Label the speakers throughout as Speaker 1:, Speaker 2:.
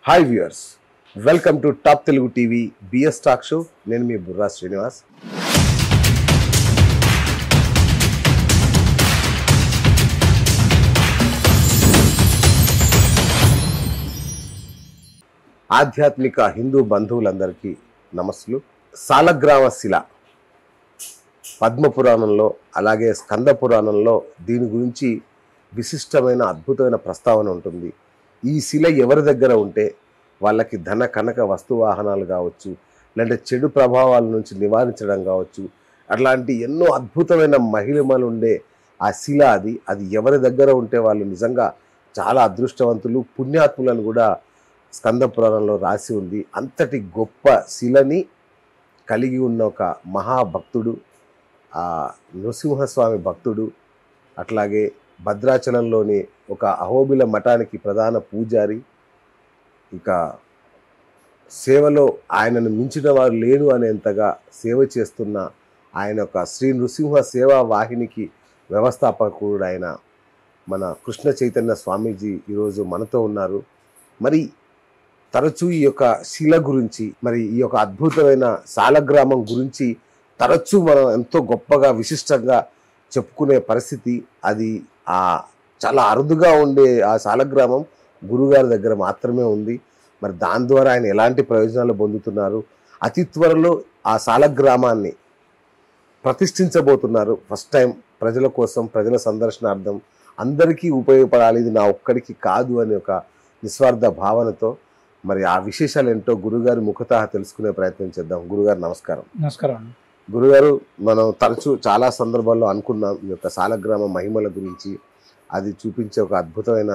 Speaker 1: Hi viewers welcome to top Telugu TV BS talk show నేను మీ బుర్రా శ్రీనివాస్ ఆధ్యాత్మిక హిందూ బంధువులందరికీ నమస్సులు సాలగ్రామ శిల పద్మ పురాణంలో అలాగే స్కంద పురాణంలో దీని గురించి విశిష్టమైన అద్భుతమైన ప్రస్తావన ఉంటుంది ఈ శిల ఎవరి దగ్గర ఉంటే వాళ్ళకి ధన కనక వస్తు వాహనాలు కావచ్చు లేదంటే చెడు ప్రభావాల నుంచి నివారించడం కావచ్చు అట్లాంటి ఎన్నో అద్భుతమైన మహిళలు ఉండే ఆ శిల అది అది ఎవరి దగ్గర ఉంటే వాళ్ళు నిజంగా చాలా అదృష్టవంతులు పుణ్యాత్ములను కూడా స్కంద పురాణంలో రాసి ఉంది అంతటి గొప్ప శిలని కలిగి ఉన్న ఒక మహాభక్తుడు ఆ నృసింహస్వామి భక్తుడు అట్లాగే భద్రాచలంలోని ఒక అహోబిల మఠానికి ప్రధాన పూజారి ఇక సేవలో ఆయనను మించిన వారు లేరు అనేంతగా సేవ చేస్తున్న ఆయన ఒక శ్రీ నృసింహ సేవా వాహినికి వ్యవస్థాపకుడు ఆయన మన కృష్ణ చైతన్య స్వామీజీ ఈరోజు మనతో ఉన్నారు మరి తరచూ ఈ యొక్క శిల గురించి మరి ఈ యొక్క అద్భుతమైన సాలగ్రామం గురించి తరచూ మనం ఎంతో గొప్పగా విశిష్టంగా చెప్పుకునే పరిస్థితి అది ఆ చాలా అరుదుగా ఉండే ఆ సాలగ్రామం గురుగారి దగ్గర మాత్రమే ఉంది మరి దాని ద్వారా ఆయన ఎలాంటి ప్రయోజనాలు పొందుతున్నారు అతి త్వరలో ఆ సాలగ్రామాన్ని ప్రతిష్ఠించబోతున్నారు ఫస్ట్ టైం ప్రజల కోసం ప్రజల సందర్శనార్థం అందరికీ ఉపయోగపడాలి ఇది నా ఒక్కడికి కాదు అనే ఒక నిస్వార్థ భావనతో మరి ఆ విశేషాలు ఏంటో గురుగారి ముఖతः తెలుసుకునే ప్రయత్నం చేద్దాం గురుగారు నమస్కారం
Speaker 2: నమస్కారం అండి
Speaker 1: గురుగారు మనం తరచూ చాలా సందర్భాల్లో అనుకున్నాం ఈ యొక్క సాలగ్రామ మహిమల గురించి అది చూపించే ఒక అద్భుతమైన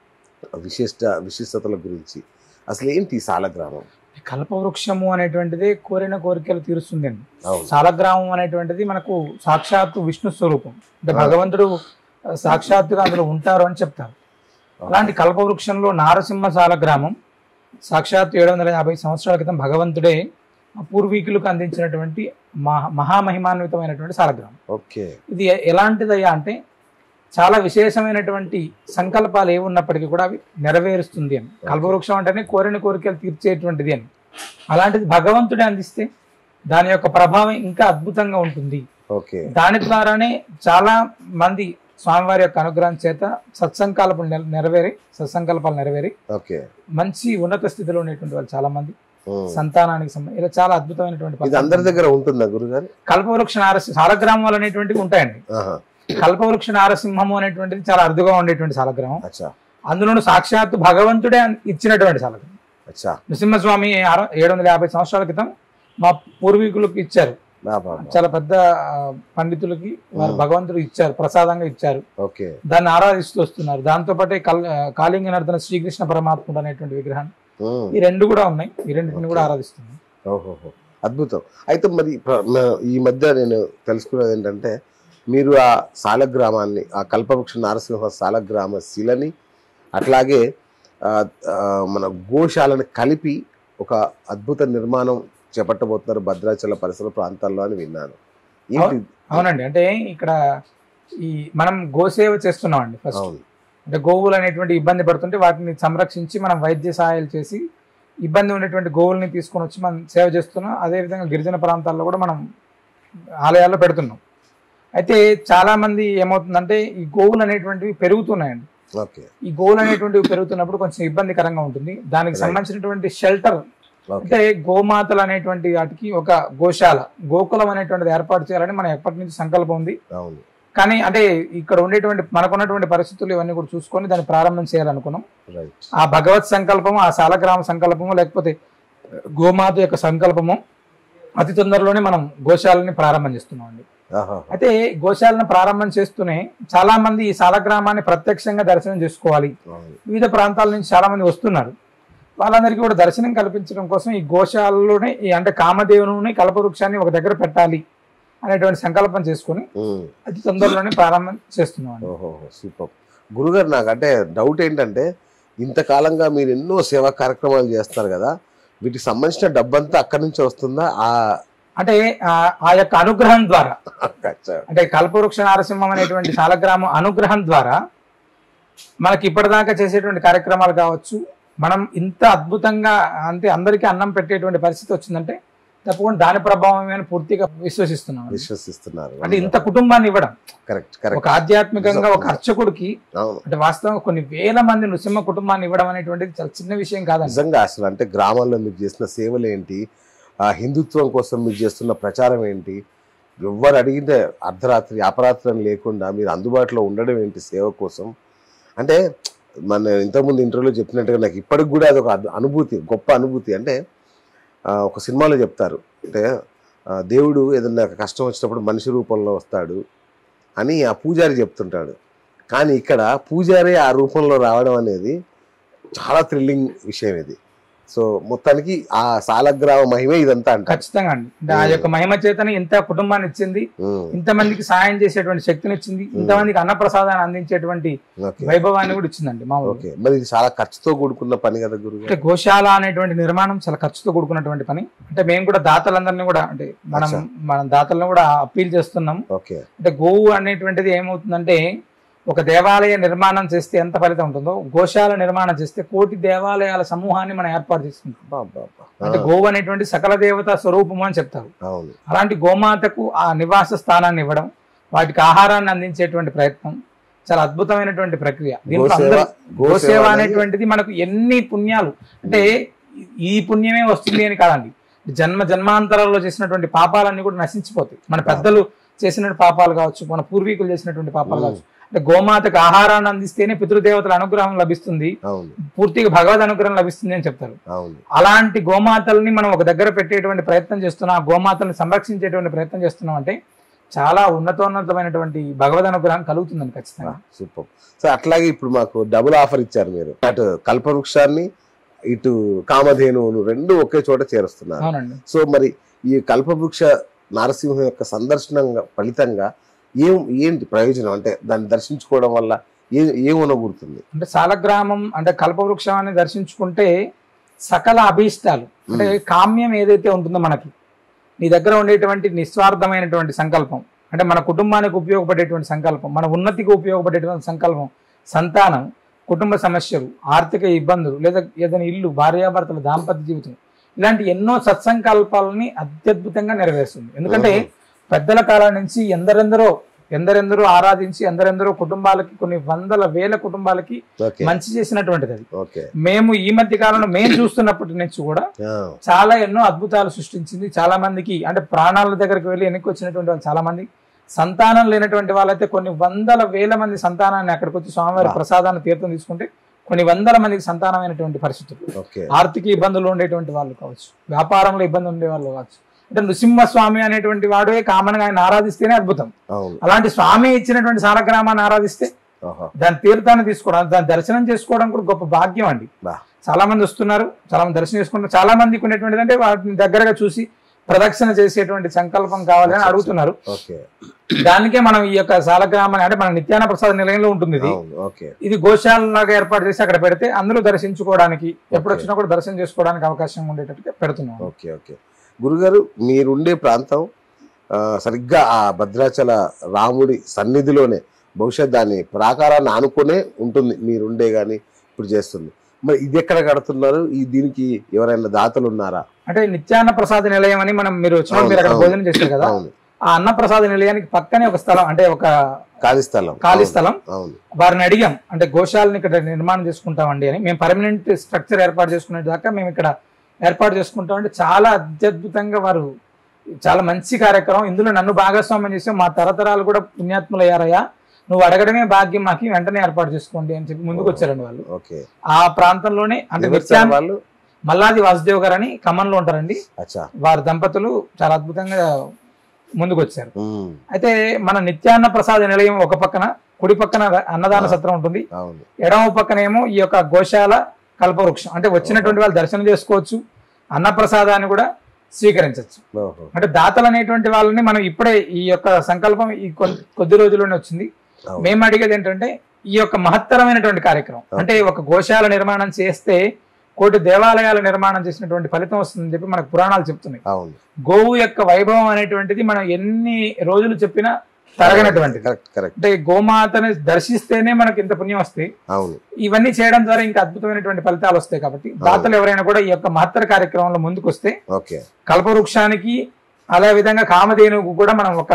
Speaker 1: విశిష్ట విశిష్టతల గురించి అసలు ఏంటి ఈ సాలగ్రామం
Speaker 2: ఈ కల్పవృక్షము అనేటువంటిది కోరిన కోరికలు తీరుస్తుందండి
Speaker 1: అవును
Speaker 2: సాలగ్రామం అనేటువంటిది మనకు సాక్షాత్తు విష్ణు స్వరూపం అంటే
Speaker 1: ఆ.
Speaker 2: భగవంతుడు ఆ, సాక్షాత్తుగా అందులో ఉంటారు అని చెప్తారు అలాంటి కల్పవృక్షంలో నారసింహ సాలగ్రామం సాక్షాత్తు ఏడు వందల యాభై సంవత్సరాల క్రితం భగవంతుడే ఆ పూర్వీకులకు అందించినటువంటి మహా మహామహిమాన్వితమైనటువంటి సాలగ్రామం
Speaker 1: ఓకే
Speaker 2: ఇది ఎ- ఎలాంటిదయ్యా అంటే చాలా విశేషమైనటువంటి సంకల్పాలు ఏ ఉన్నప్పటికీ కూడా అవి నెరవేరుస్తుంది అని కల్పవృక్షం అంటేనే కోరిన కోరికలు తీర్చేటువంటిది అని అలాంటిది భగవంతుడే అందిస్తే దాని యొక్క ప్రభావం ఇంకా అద్భుతంగా ఉంటుంది
Speaker 1: ఓకే
Speaker 2: దాని ద్వారానే చాలా మంది స్వామివారి యొక్క అనుగ్రహం చేత సత్సంకల్పాలు నెర- నెరవేరి సత్సంకల్పాలు నెరవేరి
Speaker 1: ఓకే
Speaker 2: మంచి ఉన్నత స్థితిలో ఉండేటువంటి వాళ్ళు చాలా మంది
Speaker 1: ఉమ్.
Speaker 2: సంతానానికి సంబంధించి ఇలా చాలా అద్భుతమైనటువంటి
Speaker 1: ఇది అందరి దగ్గర ఉంటుందా గురుగారు
Speaker 2: కల్పవృక్ష నారసింహ సాలగ్రామాలు అనేటువంటివి ఉంటాయండి
Speaker 1: ఆహా
Speaker 2: కల్పవృక్ష నారసింహము అనేటువంటిది చాలా అరుదుగా ఉండేటువంటి సాలగ్రామం
Speaker 1: అచ్చా
Speaker 2: అందులోనూ సాక్షాత్తు భగవంతుడే ఇచ్చినటువంటి సాలగ్రామం
Speaker 1: అచ్చా
Speaker 2: నృసింహస్వామి ఆరు- ఏడు వందల యాభై సంవత్సరాల క్రితం మా పూర్వీకులకు ఇచ్చారు
Speaker 1: బా బా బా.
Speaker 2: చాలా పెద్ద ఆ, పండితులకి వారు
Speaker 1: Hmm.
Speaker 2: భగవంతుడు ఇచ్చారు ప్రసాదంగా ఇచ్చారు
Speaker 1: ఓకే
Speaker 2: దాన్ని ఆరాధిస్తూ వస్తున్నారు దాంతో పాటే కల్ కాళింగ నర్తన శ్రీకృష్ణ పరమాత్ముడు అనేటువంటి విగ్రహాన్ని
Speaker 1: ఉమ్.
Speaker 2: ఈ రెండు కూడా ఉన్నాయి ఈ రెండింటిని కూడా
Speaker 1: Okay.
Speaker 2: ఆరాధిస్తున్నాం
Speaker 1: ఓహోహో అద్భుతం అయితే మరి ప్ర- మ- ఈ మధ్య నేను తెలుసుకున్నది ఏంటంటే మీరు ఆ సాలగ్రామాన్ని ఆ కల్పవృక్ష నారసింహ సాలగ్రామ శిలని అట్లాగే ఆ, ఆ, మన గోశాలను కలిపి ఒక అద్భుత నిర్మాణం చేపట్టబోతున్నారు భద్రాచల పరిసర ప్రాంతాల్లో అని విన్నాను ఏంటి
Speaker 2: అవునండి అంటే ఇక్కడ ఈ మనం గోసేవ చేస్తున్నామండి ఫస్ట్
Speaker 1: అవును
Speaker 2: అంటే గోవులు అనేటువంటి ఇబ్బంది పడుతుంటే వాటిని సంరక్షించి మనం వైద్య సహాయాలు చేసి ఇబ్బంది ఉన్నటువంటి గోవుల్ని తీసుకొని వచ్చి మనం సేవ చేస్తున్నాం అదేవిధంగా గిరిజన ప్రాంతాల్లో కూడా మనం ఆలయాల్లో పెడుతున్నాం అయితే చాలా మంది ఏమవుతుందంటే ఈ గోవులు అనేటువంటివి పెరుగుతున్నాయండి
Speaker 1: ఓకే
Speaker 2: ఈ గోవులు అనేటువంటివి పెరుగుతున్నప్పుడు కొంచెం ఇబ్బందికరంగా ఉంటుంది దానికి
Speaker 1: Right.
Speaker 2: సంబంధించినటువంటి షెల్టర్
Speaker 1: ఓకే
Speaker 2: అంటే గోమాతలు అనేటువంటి వాటికి ఒక గోశాల గోకులం అనేటువంటిది ఏర్పాటు చేయాలని మన ఎప్పటి నుంచి సంకల్పం ఉంది
Speaker 1: అవును
Speaker 2: కానీ అంటే ఇక్కడ ఉండేటువంటి మనకున్నటువంటి పరిస్థితులు ఇవన్నీ కూడా చూసుకొని దాన్ని ప్రారంభం చేయాలనుకున్నాం
Speaker 1: రైట్
Speaker 2: ఆ భగవత్ సంకల్పము ఆ సాలగ్రామ సంకల్పము లేకపోతే గోమాత యొక్క సంకల్పము అతి తొందరలోనే మనం గోశాలని ప్రారంభం చేస్తున్నాం అండి
Speaker 1: ఆహా
Speaker 2: అయితే గోశాలను ప్రారంభం చేస్తూనే చాలా మంది ఈ సాలగ్రామాన్ని ప్రత్యక్షంగా దర్శనం చేసుకోవాలి
Speaker 1: అవును
Speaker 2: వివిధ ప్రాంతాల నుంచి చాలా మంది వస్తున్నారు వాళ్ళందరికీ కూడా దర్శనం కల్పించడం కోసం ఈ గోశాలలోనే ఈ అంటే కామదేవుని కల్పవృక్షాన్ని ఒక దగ్గర పెట్టాలి అనేటువంటి సంకల్పం చేసుకొని
Speaker 1: ఉమ్.
Speaker 2: అతి తొందరలోనే ప్రారంభం చేస్తున్నాం అండి
Speaker 1: ఓహో సూపర్ గురుగారు నాకు అంటే డౌట్ ఏంటంటే ఇంతకాలంగా మీరు ఎన్నో సేవా కార్యక్రమాలు చేస్తారు కదా వీటికి సంబంధించిన డబ్బంతా అక్కడి నుంచి వస్తుందా ఆ
Speaker 2: అంటే ఆ- ఆ యొక్క అనుగ్రహం ద్వారా
Speaker 1: అచ్చా.
Speaker 2: అంటే కల్పవృక్ష నారసింహం అనేటువంటి శాలగ్రామం అనుగ్రహం ద్వారా మనకి ఇప్పటిదాకా చేసేటువంటి కార్యక్రమాలు కావచ్చు మనం ఇంత అద్భుతంగా అంటే అందరికీ అన్నం పెట్టేటువంటి పరిస్థితి వచ్చిందంటే తప్పకుండా దాని ప్రభావమే అని పూర్తిగా విశ్వసిస్తున్నాం
Speaker 1: విశ్వసిస్తున్నారు
Speaker 2: అంటే ఇంత కుటుంబాన్ని ఇవ్వడం
Speaker 1: కరెక్ట్ కరెక్ట్
Speaker 2: ఒక ఆధ్యాత్మికంగా ఒక అర్చకుడికి
Speaker 1: అవును
Speaker 2: అంటే వాస్తవంగా కొన్ని వేల మంది నృసింహ కుటుంబాన్ని ఇవ్వడం అనేటువంటిది చాలా చిన్న విషయం కాదండి
Speaker 1: నిజంగా అసలు అంటే గ్రామాల్లో మీరు చేసిన సేవలు ఏంటి ఆ హిందుత్వం కోసం మీరు చేస్తున్న ప్రచారం ఏంటి ఎవరు అడిగితే అర్ధరాత్రి అపరాత్రం లేకుండా మీరు అందుబాటులో ఉండడం ఏంటి సేవ కోసం అంటే మన ఇంతకుముందు ఇంటర్వ్యూలో చెప్పినట్టుగా నాకు ఇప్పటికి కూడా అది ఒక అద్- అనుభూతి గొప్ప అనుభూతి అంటే ఆ, ఒక సినిమాలో చెప్తారు అంటే ఆ, దేవుడు ఏదన్నా కష్టం వచ్చినప్పుడు మనిషి రూపంలో వస్తాడు అని ఆ పూజారి చెప్తుంటాడు కానీ ఇక్కడ పూజారి ఆ రూపంలో రావడం అనేది చాలా థ్రిల్లింగ్ విషయం ఇది సో మొత్తానికి ఆ సాలగ్రామ మహిమే ఇదంతా అంట
Speaker 2: ఖచ్చితంగా అండి అంటే ఆ యొక్క మహిమ చేతని ఇంత కుటుంబాన్ని ఇచ్చింది
Speaker 1: ఉమ్,
Speaker 2: ఇంతమందికి సాయం చేసేటువంటి శక్తిని ఇచ్చింది ఇంతమందికి అన్నప్రసాదాన్ని అందించేటువంటి
Speaker 1: ఓకే
Speaker 2: వైభవాన్ని కూడా ఇచ్చిందండి మా ఊరు
Speaker 1: ఓకే మరి ఇది చాలా ఖర్చుతో కూడుకున్న పని కదా గురుగారు
Speaker 2: అంటే గోశాల అనేటువంటి నిర్మాణం చాలా ఖర్చుతో కూడుకున్నటువంటి పని అంటే మేము కూడా దాతలందరినీ కూడా అంటే మనం
Speaker 1: అచ్చా.
Speaker 2: మన దాతలను కూడా అప్పీల్ చేస్తున్నాం
Speaker 1: ఓకే
Speaker 2: అంటే గోవు అనేటువంటిది ఏమవుతుందంటే ఒక దేవాలయ నిర్మాణం చేస్తే ఎంత ఫలితం ఉంటుందో గోశాల నిర్మాణం చేస్తే కోటి దేవాలయాల సమూహాన్ని మనం ఏర్పాటు చేసుకుంటాం
Speaker 1: అబ్బా, అబ్బా, అబ్బా. ఆ,
Speaker 2: అంటే గోవు అనేటువంటి సకల దేవత స్వరూపము అని చెప్తారు
Speaker 1: అవును
Speaker 2: అలాంటి గోమాతకు ఆ నివాస స్థానాన్ని ఇవ్వడం వాటికి ఆహారాన్ని అందించేటువంటి ప్రయత్నం చాలా అద్భుతమైనటువంటి ప్రక్రియ దీంట్లో
Speaker 1: గోసేవ
Speaker 2: అందరూ
Speaker 1: గోసేవ
Speaker 2: గోసేవ
Speaker 1: అనేది
Speaker 2: అనేటువంటిది మనకు ఎన్ని పుణ్యాలు అంటే ఈ పుణ్యమే వస్తుంది అని కాదండి జన్మ జన్మాంతరాల్లో చేసినటువంటి పాపాలన్నీ కూడా నశించిపోతాయి మన పెద్దలు చేసిన పాపాలు కావచ్చు మన పూర్వీకులు చేసినటువంటి పాపాలు కావచ్చు అంటే గోమాతకు ఆహారాన్ని అందిస్తేనే పితృదేవతల అనుగ్రహం లభిస్తుంది
Speaker 1: అవును
Speaker 2: పూర్తిగా భగవద్ అనుగ్రహం లభిస్తుంది అని చెప్తారు
Speaker 1: అవును
Speaker 2: అలాంటి గోమాతల్ని మనం ఒక దగ్గర పెట్టేటువంటి ప్రయత్నం చేస్తున్నాం ఆ గోమాతల్ని సంరక్షించేటువంటి ప్రయత్నం చేస్తున్నాం అంటే చాలా ఉన్నతోన్నతమైనటువంటి భగవద్ అనుగ్రహం కలుగుతుందని ఖచ్చితంగా
Speaker 1: సూపర్ సో అట్లాగే ఇప్పుడు మాకు డబుల్ ఆఫర్ ఇచ్చారు మీరు అటు కల్పవృక్షాన్ని ఇటు కామధేనువును రెండు ఒకే చోట చేరుస్తున్నారు
Speaker 2: అవునండి
Speaker 1: సో మరి ఈ కల్పవృక్ష నారసింహం యొక్క సందర్శనం ఫలితంగా ఏం ఏంటి ప్రయోజనం అంటే దాన్ని దర్శించుకోవడం వల్ల ఏ ఏమనగూరుతుంది
Speaker 2: అంటే సాలగ్రామం అంటే కల్పవృక్షాన్ని దర్శించుకుంటే సకల అభీష్టాలు అంటే కామ్యం ఏదైతే ఉంటుందో మనకి నీ దగ్గర ఉండేటువంటి నిస్వార్థమైనటువంటి సంకల్పం అంటే మన కుటుంబానికి ఉపయోగపడేటువంటి సంకల్పం మన ఉన్నతికి ఉపయోగపడేటువంటి సంకల్పం సంతానం కుటుంబ సమస్యలు ఆర్థిక ఇబ్బందులు లేదా ఏదైనా ఇల్లు భార్యాభర్తల దాంపత్య జీవితం ఇలాంటి ఎన్నో సత్సంకల్పాలని అత్యద్భుతంగా నెరవేరుస్తుంది ఎందుకంటే పెద్దల కాలం నుంచి ఎందరెందరో ఎందరెందరో ఆరాధించి ఎందరెందరో కుటుంబాలకి కొన్ని వందల వేల కుటుంబాలకి
Speaker 1: ఓకే
Speaker 2: మంచి చేసినటువంటిది అది
Speaker 1: ఓకే
Speaker 2: మేము ఈ మధ్య కాలంలో మేము చూస్తున్నప్పటి నుంచి కూడా
Speaker 1: ఆ,
Speaker 2: చాలా ఎన్నో అద్భుతాలు సృష్టించింది చాలా మందికి అంటే ప్రాణాల దగ్గరికి వెళ్ళి వెనక్కి వచ్చినటువంటి వాళ్ళు చాలా మంది సంతానం లేనటువంటి వాళ్ళైతే కొన్ని వందల వేల మంది సంతానాన్ని అక్కడికి వచ్చి స్వామివారి
Speaker 1: వా.
Speaker 2: ప్రసాదాన్ని తీర్థం తీసుకుంటే కొన్ని వందల మందికి సంతానమైనటువంటి పరిస్థితులు
Speaker 1: ఓకే
Speaker 2: ఆర్థిక ఇబ్బందులు ఉండేటువంటి వాళ్ళు కావచ్చు వ్యాపారంలో ఇబ్బంది ఉండే వాళ్ళు కావచ్చు అంటే నృసింహస్వామి అనేటువంటి వాడే కామన్ గా ఆయన ఆరాధిస్తేనే అద్భుతం
Speaker 1: అవును
Speaker 2: అలాంటి స్వామి ఇచ్చినటువంటి సాలగ్రామాన్ని ఆరాధిస్తే
Speaker 1: ఆహా.
Speaker 2: దాని తీర్థాన్ని తీసుకోవడం దాని దర్శనం చేసుకోవడం కూడా గొప్ప భాగ్యం అండి
Speaker 1: బా.
Speaker 2: చాలా మంది వస్తున్నారు చాలా మంది దర్శనం చేసుకుంటారు చాలా మందికి ఉన్నటువంటిది అంటే వాటిని దగ్గరగా చూసి ప్రదక్షిణ చేసేటువంటి సంకల్పం కావాలి అని అడుగుతున్నారు
Speaker 1: ఓకే
Speaker 2: దానికే మనం ఈ యొక్క సాలగ్రామాన్ని అంటే మన నిత్యాన ప్రసాద నిలయంలో ఉంటుంది ఇది
Speaker 1: అవును ఓకే
Speaker 2: ఇది గోశాలలాగా ఏర్పాటు చేసి అక్కడ పెడితే అందరూ దర్శించుకోవడానికి ఎప్పుడు వచ్చినా కూడా దర్శనం చేసుకోవడానికి అవకాశం ఉండేటట్టుగా పెడుతున్నాం
Speaker 1: ఓకే ఓకే గురుగారు మీరుండే ప్రాంతం ఆ, సరిగ్గా ఆ భద్రాచల రాముడి సన్నిధిలోనే బహుశా దాని ప్రాకారాన్ని ఆనుకునే ఉంటుంది మీరుండే కానీ ఇప్పుడు చేస్తుంది మరి ఇది ఎక్కడ కడుతున్నారు ఈ దీనికి ఎవరైనా దాతలు ఉన్నారా
Speaker 2: అంటే నిత్యాన్న ప్రసాద నిలయం అని మనం మీరు వచ్చినప్పుడు మీరు అక్కడ
Speaker 1: అవును,
Speaker 2: భోజనం చేశారు కదా
Speaker 1: అవును
Speaker 2: ఆ అన్న ప్రసాద నిలయానికి పక్కనే ఒక స్థలం అంటే ఒక
Speaker 1: ఖాళీ స్థలం
Speaker 2: ఖాళీ
Speaker 1: అవును,
Speaker 2: స్థలం
Speaker 1: అవును
Speaker 2: వారిని అడిగాం అంటే గోశాలని ఇక్కడ నిర్మాణం చేసుకుంటామండి అని మేము పర్మనెంట్ స్ట్రక్చర్ ఏర్పాటు చేసుకునే దాకా మేము ఇక్కడ ఏర్పాటు చేసుకుంటామంటే చాలా అత్యద్భుతంగా వారు చాలా మంచి కార్యక్రమం ఇందులో నన్ను భాగస్వామ్యం చేసి మా తరతరాలు కూడా పుణ్యాత్ములు అయ్యారయ్యా నువ్వు అడగడమే భాగ్యం మాకి వెంటనే ఏర్పాటు చేసుకోండి అని చెప్పి ముందుకు వచ్చారండి వాళ్ళు
Speaker 1: ఓకే
Speaker 2: ఆ ప్రాంతంలోనే అంటే
Speaker 1: ఎవరు సార్
Speaker 2: నిత్యాన్ని
Speaker 1: వాళ్ళు
Speaker 2: మల్లాది వాసుదేవ్ గారు అని ఖమ్మంలో ఉంటారండి
Speaker 1: అచ్చా
Speaker 2: వారి దంపతులు చాలా అద్భుతంగా ముందుకు వచ్చారు
Speaker 1: ఉమ్,
Speaker 2: అయితే మన నిత్యాన్న ప్రసాద నిలయం ఒక పక్కన కుడి పక్కన అన్నదాన సత్రం ఉంటుంది
Speaker 1: అవును
Speaker 2: ఎడమ పక్కనేమో ఈ యొక్క గోశాల కల్పవృక్షం అంటే వచ్చినటువంటి వాళ్ళు దర్శనం చేసుకోవచ్చు అన్నప్రసాదాన్ని కూడా స్వీకరించవచ్చు
Speaker 1: ఓహో
Speaker 2: అంటే దాతలు అనేటువంటి వాళ్ళని మనం ఇప్పుడే ఈ యొక్క సంకల్పం ఈ కొన్- కొద్ది రోజుల్లోనే వచ్చింది
Speaker 1: అవును.
Speaker 2: మేము అడిగేది ఏంటంటే ఈ యొక్క మహత్తరమైనటువంటి కార్యక్రమం అంటే ఒక గోశాల నిర్మాణం చేస్తే కోటి దేవాలయాల నిర్మాణం చేసినటువంటి ఫలితం వస్తుందని చెప్పి మనకు పురాణాలు చెప్తున్నాయి
Speaker 1: అవును
Speaker 2: గోవు యొక్క వైభవం అనేటువంటిది మనం ఎన్ని రోజులు చెప్పినా తరగనటువంటిది
Speaker 1: కరెక్ట్ కరెక్ట్
Speaker 2: అంటే గోమాతని దర్శిస్తేనే మనకి ఇంత పుణ్యం వస్తాయి
Speaker 1: అవును
Speaker 2: ఇవన్నీ చేయడం ద్వారా ఇంకా అద్భుతమైనటువంటి ఫలితాలు వస్తాయి కాబట్టి దాతలు ఎవరైనా కూడా ఈ యొక్క మహత్తర కార్యక్రమంలో ముందుకు వస్తే
Speaker 1: ఓకే
Speaker 2: కల్పవృక్షానికి అదే విధంగా కామధేనుకు కూడా మనం ఒక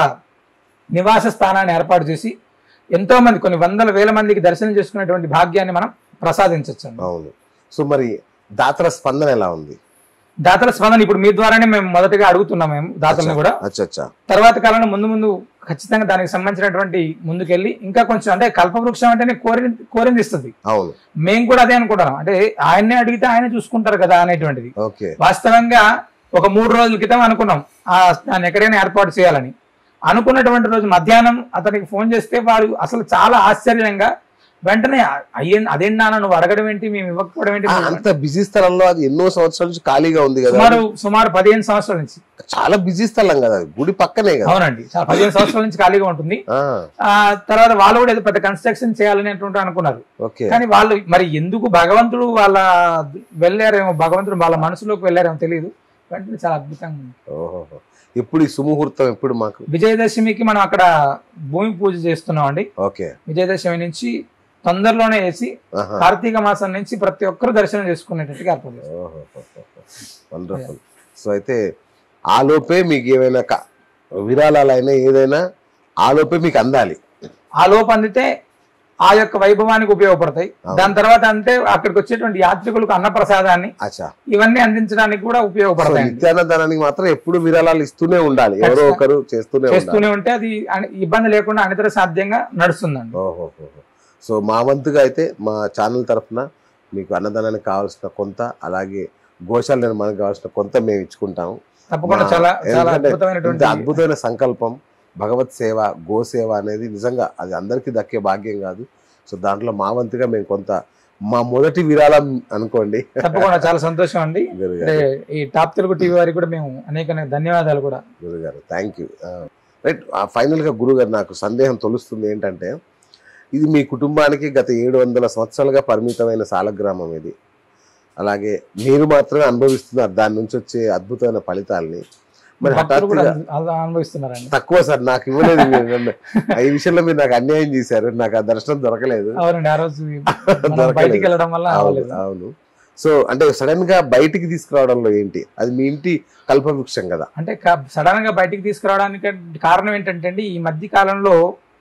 Speaker 2: నివాస స్థానాన్ని ఏర్పాటు చేసి ఎంతో మంది కొన్ని వందల వేల మందికి దర్శనం చేసుకునేటువంటి భాగ్యాన్ని మనం ప్రసాదించవచ్చు
Speaker 1: అవును సో మరి దాతల స్పందన ఎలా ఉంది
Speaker 2: దాతల స్పందన ఇప్పుడు మీ ద్వారానే మేము మొదటగా అడుగుతున్నాం మేము దాతలను కూడా
Speaker 1: అచ్చా అచ్చా
Speaker 2: తర్వాత కాలంలో ముందు ముందు ఖచ్చితంగా దానికి సంబంధించినటువంటి ముందుకెళ్ళి ఇంకా కొంచెం అంటే కల్పవృక్షం అంటేనే కోరి కోరింది ఇస్తుంది
Speaker 1: అవును
Speaker 2: మేము కూడా అదే అనుకుంటున్నాం అంటే ఆయన్నే అడిగితే ఆయన చూసుకుంటారు కదా అనేటువంటిది
Speaker 1: ఓకే
Speaker 2: వాస్తవంగా ఒక మూడు రోజుల క్రితం అనుకున్నాం ఆ దాన్ని ఎక్కడైనా ఏర్పాటు చేయాలని అనుకున్నటువంటి రోజు మధ్యాహ్నం అతనికి ఫోన్ చేస్తే వాడు అసలు చాలా ఆశ్చర్యంగా వెంటనే అయ్యే అదేంటి నాన్న నువ్వు అడగడం ఏంటి మేము ఇవ్వకపోవడం ఏంటి
Speaker 1: ఆ, అంత బిజీ స్థలంలో అది ఎన్నో సంవత్సరాల నుంచి ఖాళీగా ఉంది కదా
Speaker 2: సుమారు సుమారు పదిహేను సంవత్సరాల నుంచి
Speaker 1: చాలా బిజీ స్థలం కదా అది. గుడి పక్కనే కదా
Speaker 2: అవునండి చాలా పదిహేను సంవత్సరాల నుంచి ఖాళీగా ఉంటుంది
Speaker 1: ఆ,
Speaker 2: ఆ తర్వాత వాళ్ళు కూడా ఏదో పెద్ద కన్స్ట్రక్షన్ చేయాలనేటువంటి అనుకున్నారు
Speaker 1: ఓకే
Speaker 2: కానీ వాళ్ళు మరి ఎందుకు భగవంతుడు వాళ్ళ వెళ్ళారేమో భగవంతుడు వాళ్ళ మనసులోకి వెళ్ళారేమో తెలియదు వెంటనే చాలా అద్భుతంగా ఉంది
Speaker 1: ఓహో ఎప్పుడు ఈ సుముహూర్తం ఎప్పుడు మాకు
Speaker 2: విజయదశమికి మనం అక్కడ భూమి పూజ చేస్తున్నాం అండి
Speaker 1: ఓకే
Speaker 2: విజయదశమి నుంచి తొందరలోనే వేసి
Speaker 1: ఆహా.
Speaker 2: కార్తీక మాసం నుంచి ప్రతి ఒక్కరు దర్శనం చేసుకునేటట్టుగా ఏర్పాటు చేస్తాం
Speaker 1: వండర్ఫుల్ సో అయితే ఆ లోపే మీకు ఏమైనా క- విరాళాలైనా ఏదైనా ఆ లోపే మీకు అందాలి
Speaker 2: ఆ లోపు అందితే ఆ యొక్క వైభవానికి ఉపయోగపడతాయి
Speaker 1: అవును.
Speaker 2: దాని తర్వాత అంటే అక్కడికి వచ్చేటువంటి యాత్రికులకు అన్నప్రసాదాన్ని
Speaker 1: అచ్చా
Speaker 2: ఇవన్నీ అందించడానికి కూడా
Speaker 1: సో
Speaker 2: ఉపయోగపడతాయి
Speaker 1: నిత్యానందానికి మాత్రం ఎప్పుడు విరాళాలు ఇస్తూనే ఉండాలి ఎవరో
Speaker 2: ఖచ్చితంగా.
Speaker 1: ఒకరు చేస్తూనే ఉండాలి
Speaker 2: చేస్తూనే ఉంటే అది అని- ఇబ్బంది లేకుండా అనితర సాధ్యంగా నడుస్తుందండి
Speaker 1: ఓహో సో మా వంతుగా అయితే మా ఛానల్ తరఫున మీకు అన్నదానానికి కావాల్సిన కొంత అలాగే గోశాల నిర్మాణానికి కావాల్సిన కొంత మేము ఇచ్చుకుంటాము
Speaker 2: తప్పకుండా
Speaker 1: మా-
Speaker 2: చాలా చాలా
Speaker 1: ఎందుకంటే
Speaker 2: అద్భుతమైనటువంటి
Speaker 1: ఇంత అద్భుతమైన సంకల్పం భగవత్ సేవ గోసేవ అనేది నిజంగా అది అందరికీ దక్కే భాగ్యం కాదు సో దాంట్లో మా వంతుగా మేము కొంత మా మొదటి విరాళం అనుకోండి
Speaker 2: తప్పకుండా చాలా సంతోషం అండి అంటే
Speaker 1: గురుగారు
Speaker 2: ఈ టాప్ తెలుగు టీవీ వారికి కూడా మేము అనేక అనేక ధన్యవాదాలు కూడా
Speaker 1: గురుగారు థ్యాంక్ యూ రైట్ ఫైనల్గా గురుగారు నాకు సందేహం తొలుస్తుంది ఏంటంటే ఇది మీ కుటుంబానికి గత ఏడు వందల సంవత్సరాలుగా పరిమితమైన సాలగ్రామం ఇది అలాగే మీరు మాత్రమే అనుభవిస్తున్నారు దాని నుంచి వచ్చే అద్భుతమైన ఫలితాలని మరి
Speaker 2: భక్తులు కూడా
Speaker 1: హఠాత్తుగా
Speaker 2: అలా అనుభవిస్తున్నారండి
Speaker 1: తక్కువ సార్ నాకు ఇవ్వలేదు మీరు నన్ను. ఈ విషయంలో మీరు నాకు అన్యాయం చేశారు నాకు ఆ దర్శనం దొరకలేదు
Speaker 2: అవునండి ఆ రోజు మనం
Speaker 1: దొరకలేదు.
Speaker 2: బయటికి వెళ్ళడం వల్ల
Speaker 1: అవును
Speaker 2: అవ్వలేదు
Speaker 1: అవును సో అంటే సడన్ గా బయటికి తీసుకురావడంలో ఏంటి అది మీ ఇంటి కల్పవృక్షం కదా
Speaker 2: అంటే సడన్ గా బయటికి తీసుకురావడానికి కారణం ఏంటంటే అండి ఈ మధ్య కాలంలో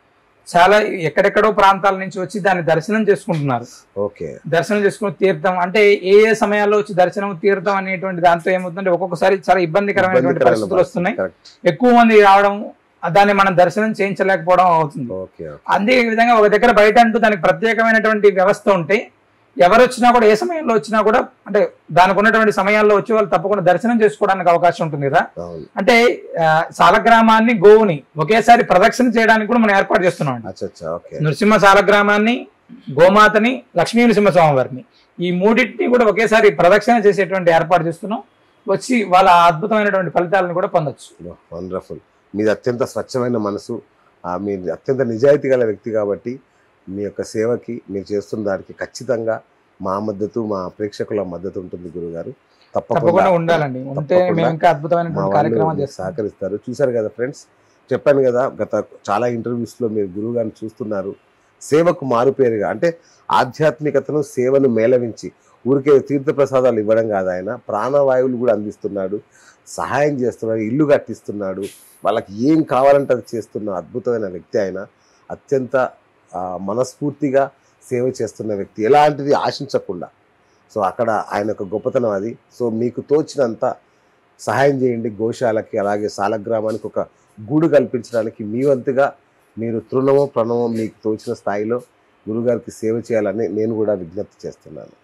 Speaker 2: చాలా ఎక్కడెక్కడో ప్రాంతాల నుంచి వచ్చి దాన్ని దర్శనం చేసుకుంటున్నారు
Speaker 1: ఓకే
Speaker 2: దర్శనం చేసుకుని తీర్థం అంటే ఏ ఏ సమయాల్లో వచ్చి దర్శనం తీర్థం అనేటువంటి దాంతో ఏమవుతుందంటే ఒక్కొక్కసారి చాలా ఇబ్బందికరమైనటువంటి పరిస్థితులు వస్తున్నాయి
Speaker 1: కరెక్ట్
Speaker 2: ఎక్కువ మంది రావడం దాన్ని మనం దర్శనం చేయించలేకపోవడం అవుతుంది
Speaker 1: ఓకే
Speaker 2: అదే విధంగా ఒక దగ్గర బయట అంటూ దానికి ప్రత్యేకమైనటువంటి వ్యవస్థ ఉంటే ఎవరు వచ్చినా కూడా ఏ సమయంలో వచ్చినా కూడా అంటే దానికి ఉన్నటువంటి సమయాల్లో వచ్చి వాళ్ళు తప్పకుండా దర్శనం చేసుకోవడానికి అవకాశం ఉంటుంది కదా
Speaker 1: అవును
Speaker 2: అంటే ఆ, సాలగ్రామాన్ని గోవుని ఒకేసారి ప్రదక్షిణ చేయడానికి కూడా మనం ఏర్పాటు చేస్తున్నాం అండి
Speaker 1: అచ్చా అచ్చా ఓకే
Speaker 2: నృసింహ సాలగ్రామాన్ని గోమాతని లక్ష్మీ నృసింహ స్వామివారిని ఈ మూడింటిని కూడా ఒకేసారి ప్రదక్షిణ చేసేటువంటి ఏర్పాటు చేస్తున్నాం వచ్చి వాళ్ళ అద్భుతమైనటువంటి ఫలితాలను కూడా పొందొచ్చు
Speaker 1: వండర్ఫుల్ మీది అత్యంత స్వచ్ఛమైన మనసు ఆ, మీరు అత్యంత నిజాయితీ గల వ్యక్తి కాబట్టి మీ యొక్క సేవకి మీరు చేస్తున్న దానికి ఖచ్చితంగా మా మద్దతు మా ప్రేక్షకుల మద్దతు ఉంటుంది గురుగారు
Speaker 2: తప్పకుండా ఉండాలండి ఉంటే
Speaker 1: తప్పకుండా
Speaker 2: మేము ఇంకా
Speaker 1: మా
Speaker 2: అద్భుతమైనటువంటి కార్యక్రమాలు
Speaker 1: వాళ్ళు
Speaker 2: చేస్తాం
Speaker 1: సహకరిస్తారు చూసారు కదా ఫ్రెండ్స్ చెప్పాను కదా గత చాలా ఇంటర్వ్యూస్లో మీరు గురువు గారిని చూస్తున్నారు సేవకు మారుపేరుగా అంటే ఆధ్యాత్మికతను సేవను మేళవించి ఊరికే తీర్థ ప్రసాదాలు ఇవ్వడం కాదు ఆయన ప్రాణవాయువులు కూడా అందిస్తున్నాడు సహాయం చేస్తున్నాడు ఇల్లు కట్టిస్తున్నాడు వాళ్ళకి ఏం కావాలంటే అది చేస్తున్న అద్భుతమైన వ్యక్తి ఆయన అత్యంత ఆ, మనస్ఫూర్తిగా సేవ చేస్తున్న వ్యక్తి ఎలాంటిది ఆశించకుండా సో అక్కడ ఆయన యొక్క గొప్పతనం అది సో మీకు తోచినంత సహాయం చేయండి గోశాలకి అలాగే సాలగ్రామానికి ఒక గూడు కల్పించడానికి మీ వంతుగా మీరు తృణమో ప్రణమో మీకు తోచిన స్థాయిలో గురుగారికి సేవ చేయాలని నేను కూడా విజ్ఞప్తి చేస్తున్నాను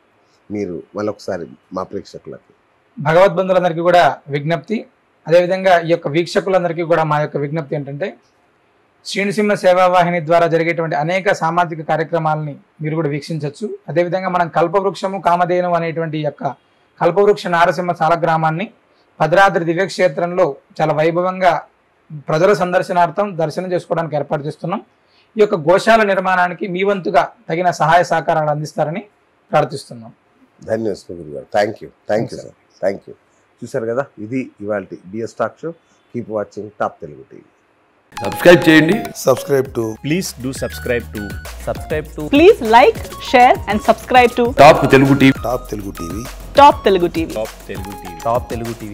Speaker 1: మీరు మళ్ళొకసారి మా ప్రేక్షకులకి
Speaker 2: భగవద్బంధులందరికీ కూడా విజ్ఞప్తి అదేవిధంగా ఈ యొక్క వీక్షకులందరికీ కూడా మా యొక్క విజ్ఞప్తి ఏంటంటే శ్రీనిసింహ సేవా వాహిని ద్వారా జరిగేటువంటి అనేక సామాజిక కార్యక్రమాలని మీరు కూడా వీక్షించవచ్చు అదేవిధంగా మనం కల్పవృక్షము కామధేను అనేటువంటి ఈ యొక్క కల్పవృక్ష నారసింహ సాలగ్రామాన్ని భద్రాద్రి దివ్యక్షేత్రంలో చాలా వైభవంగా ప్రజల సందర్శనార్థం దర్శనం చేసుకోవడానికి ఏర్పాటు చేస్తున్నాం ఈ యొక్క గోశాల నిర్మాణానికి మీ వంతుగా తగిన సహాయ సహకారాలు అందిస్తారని ప్రార్థిస్తున్నాం
Speaker 1: ధన్యవాదాలు గురుగారు thank you thank you
Speaker 2: Thanks,
Speaker 1: sir thank you చూసారు కదా ఇది ఇవాళ BS talk show keep watching top Telugu TV
Speaker 3: subscribe చేయండి
Speaker 4: subscribe to
Speaker 5: Please do subscribe to subscribe to
Speaker 6: Please like, share, and subscribe to
Speaker 3: top Telugu TV
Speaker 4: Top Telugu TV.
Speaker 6: Top Telugu TV.
Speaker 5: Top Telugu TV. Top Telugu TV.